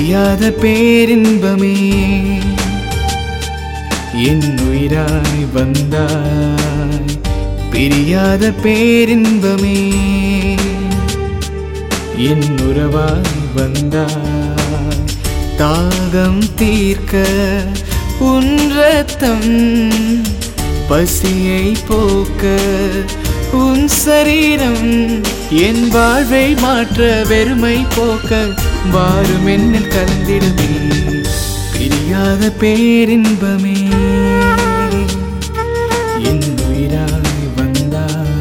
பிரியாத பேரின்பமே என் உயிராய் வந்தாய் பிரியாத பேரின்பமே என் உறவாய் வந்தாய் தாகம் தீர்க்க உன் ரத்தம் பசியை போக்க உன் சரீரம் என் வாழ்வை மாற்ற வெறுமை போக்க வாரும் என்னில் கலந்திடுமே பிரியாத பேரின்பமே என் உயிராய் வந்தாய்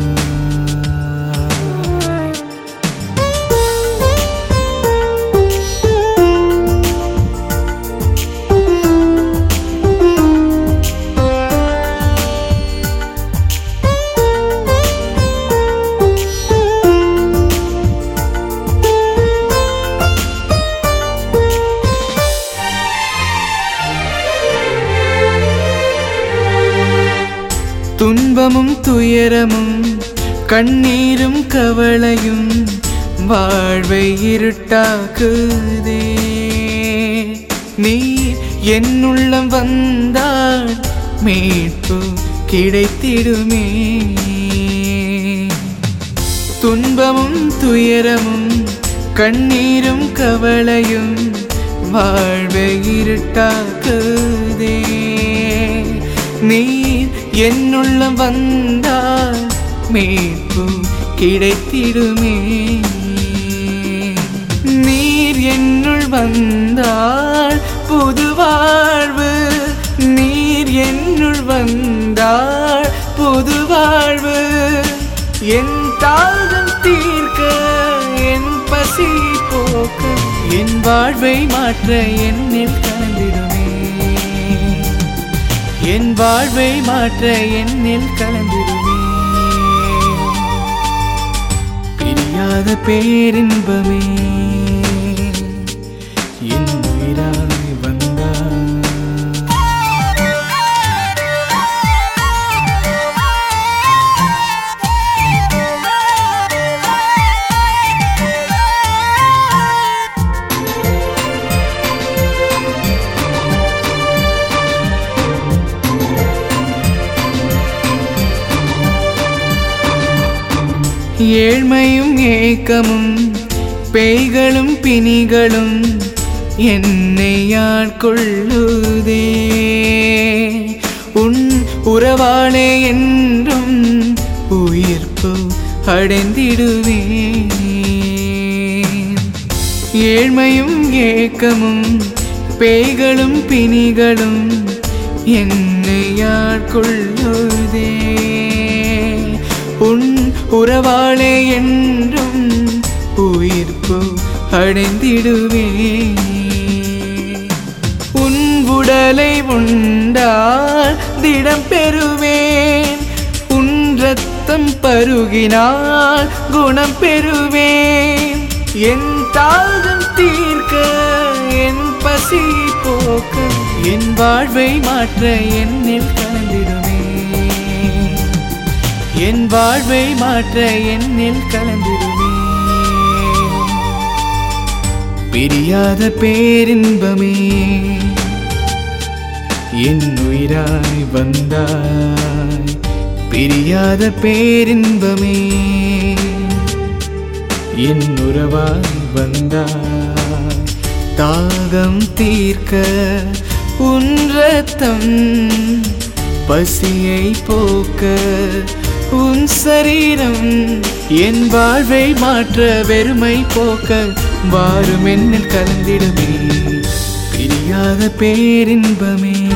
துன்பமும் துயரமும் கண்ணீரும் கவலையும் வாழ்வை இருட்டாக்குதே நீ என்னுள்ளம் வந்தால் மீட்பு கிடைத்திடுமே துன்பமும் துயரமும் கண்ணீரும் கவலையும் வாழ்வை இருட்டாக்குதே நீர் என்னுள்ளம் வந்தால் மீட்பு கிடைத்திடுமே நீர் என்னுள் வந்தால் புது வாழ்வு நீர் என்னுள் வந்தால் புது வாழ்வு என் தாகம் தீர்க்க என் பசி போக்க என் வாழ்வை மாற்ற என்னில் கலந்திடுமே என் வாழ்வை மாற்ற என்னில் கலந்திடுமே பிரியாத பேரின்பமே என் உயிராய் வந்தாய் ஏழ்மையும் ஏக்கமும் பேய்களும் பிணிகளும் என்னை ஆட்கொள்ளுதே உன் உறவாளே என்றும் உயிர்ப்பு அடைந்திடுவேன் ஏழ்மையும் ஏக்கமும் பேய்களும் பிணிகளும் என்னை ஆட்கொள்ளுதே உன் உறவாளே என்றும் உயிர்ப்பு அடைந்திடுவேன் உன் உடலை உண்டால் திடம் பெறுவேன் உன் ரத்தம் பருகினால் குணம் பெறுவேன் என் தாகம் தீர்க்க என் பசி போக்க என் வாழ்வை மாற்ற என்னில் கலந்திடுமே என் வாழ்வை மாற்ற என்னில் கலந்திடுமே பிரியாத பேரின்பமே என் உயிராய் வந்தாய் பிரியாத பேரின்பமே என் உறவாய் வந்தாய் தாகம் தீர்க்க உன் ரத்தம் பசியை போக்க உன் சரீரம் என் வாழ்வை மாற்ற வெறுமை போக்க வாரும் என்னில் கலந்திடுமே பிரியாத பேரின்பமே